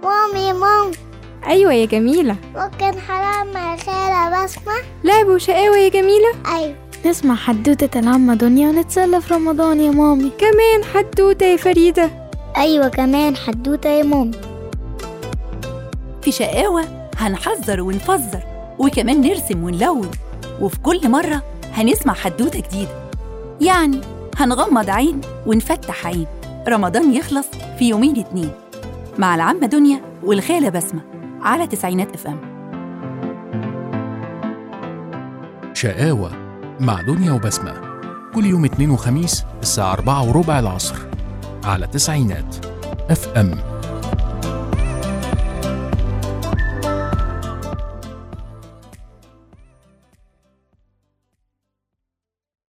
مامي مام أيوة يا جميلة ممكن حرام مع خالة بسمة لعب وشقاوة يا جميلة أيوة نسمع حدوتة العمة دنيا ونتسلى في رمضان يا مامي كمان حدوتة يا فريدة أيوة كمان حدوتة يا مامي في شقاوة هنحذر ونفزر وكمان نرسم ونلون وفي كل مرة هنسمع حدوتة جديدة يعني هنغمض عين ونفتح عين رمضان يخلص في يومين اتنين مع العمة دنيا والخالة بسمة على تسعينات اف ام شقاوة مع دنيا وبسمة كل يوم اثنين وخميس الساعة أربعة وربع العصر على تسعينات اف ام